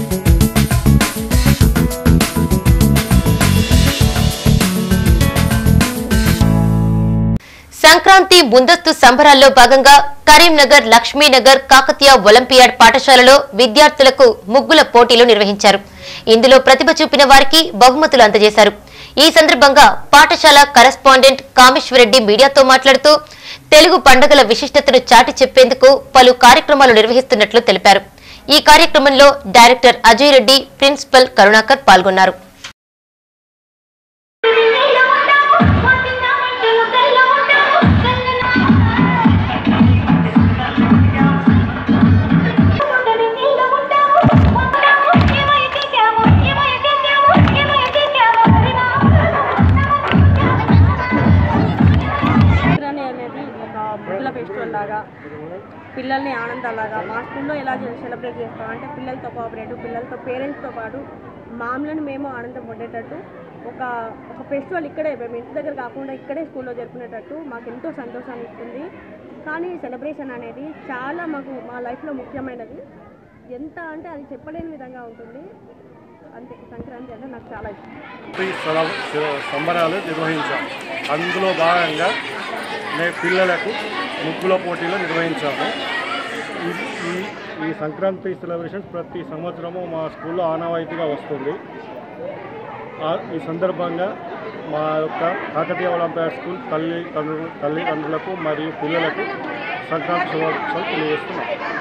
సంక్రాంతి ముందస్తు సంబరాల్లో భాగంగా కరీంనగర్ లక్ష్మీనగర్ కాకతీయ ఒలింపియాడ్ పాఠశాలలో విద్యార్థులకు ముగ్గుల పోటీలు నిర్వహించారు ఇందులో ప్రతిభ చూపిన వారికి బహుమతులు అందజేశారు ఈ సందర్భంగా పాఠశాల కరెస్పాండెంట్ కామేశ్వరరెడ్డి మీడియాతో మాట్లాడుతూ తెలుగు పండుగల విశిష్టతను చాటి చెప్పేందుకు పలు కార్యక్రమాలు నిర్వహిస్తున్నట్లు తెలిపారు ఈ కార్యక్రమంలో డైరెక్టర్ అజయ్ రెడ్డి ప్రిన్సిపల్ కరుణాకర్ పాల్గొన్నారు సంక్రాంతి అనేది ఒక ముగ్గుల ఫెస్టివల్ లాగా పిల్లల్ని ఆనందాలాగా మా స్కూల్లో ఎలా సెలబ్రేట్ చేస్తాం అంటే పిల్లలతో కోఆపరేటివ్ పిల్లలతో పేరెంట్స్తో పాటు మామూలను మేము ఆనందం పొందేటట్టు ఒక ఒక ఫెస్టివల్ ఇక్కడే మేము ఇంటి దగ్గర కాకుండా ఇక్కడే స్కూల్లో జరుపుకునేటట్టు మాకు ఎంతో సంతోషాన్ని ఇస్తుంది కానీ సెలబ్రేషన్ అనేది చాలా మాకు మా లైఫ్లో ముఖ్యమైనది ఎంత అంటే అది చెప్పలేని విధంగా ఉంటుంది అంతే సంక్రాంతి అంటే నాకు చాలా ఇష్టం ఈ సెల- సెల- సంబరాలు నిర్వహించాం అందులో భాగంగా నే పిల్లలకు ముగ్గుల పోటీలు నిర్వహించాము ఈ- ఈ ఈ సంక్రాంతి సెలబ్రేషన్స్ ప్రతి సంవత్సరము మా స్కూల్లో ఆనవాయితీగా వస్తుంది ఆ- ఈ సందర్భంగా మా యొక్క కాకతీయ ఒలింపియాడ్ స్కూల్ తల్లి తండ్రులు తల్లిదండ్రులకు మరియు పిల్లలకు సంక్రాంతి శుభాకాంక్షలు తెలియజేస్తున్నాం